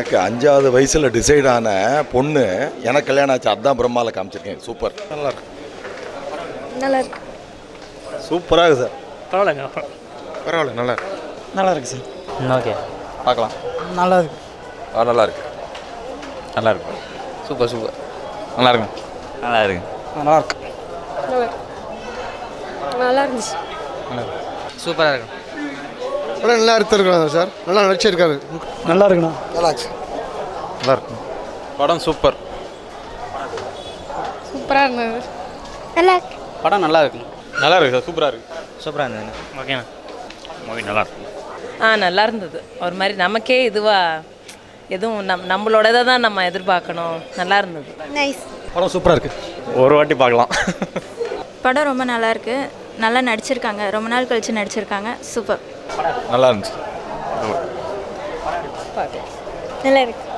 எனக்கு அஞ்சாவது வயசில் டிசைட் ஆன பொண்ணு எனக்கு கல்யாணம் ஆச்சு அதான் பிரம்மாவில் காமிச்சிருக்கேன் சூப்பர் நல்லா இருக்கு நல்லா இருக்கு சூப்பராக இருக்குது சார் பரவாயில்லைங்க பரவாயில்ல நல்லா இருக்கு நல்லா இருக்கு சார் ஓகே பார்க்கலாம் நல்லா இருக்கு ஆ நல்லா இருக்கு நல்லா இருக்கு சூப்பர் சூப்பர் நல்லா இருக்கு நல்லா இருக்கு நல்லா இருக்கு நல்லா இருந்துச்சு சூப்பராக இருக்கும் படம் நல்லா எடுத்துருக்காங்க சார் நல்லா நடிச்சிருக்காரு நல்லா இருக்குண்ணா நல்லா இருக்கு நல்லா இருக்கு படம் சூப்பர் சூப்பராக இருந்தது நல்லா இருக்கு படம் நல்லா இருக்குண்ணா நல்லா இருக்கு சார் சூப்பராக இருக்கு சூப்பராக இருந்ததுங்க ஓகேண்ணா மூவி நல்லா இருக்கு ஆ நல்லா இருந்தது ஒரு மாதிரி நமக்கே இதுவாக எதுவும் நம் நம்மளோடதை தான் நம்ம எதிர்பார்க்கணும் நல்லா இருந்தது நைஸ் படம் சூப்பராக இருக்கு ஒரு வாட்டி பார்க்கலாம் படம் ரொம்ப நல்லா இருக்கு நல்லா நடிச்சிருக்காங்க ரொம்ப நாள் கழிச்சு நடிச்சிருக்காங்க சூப்பர் நல்லா இருந்துச்சு நல்லா இருக்கு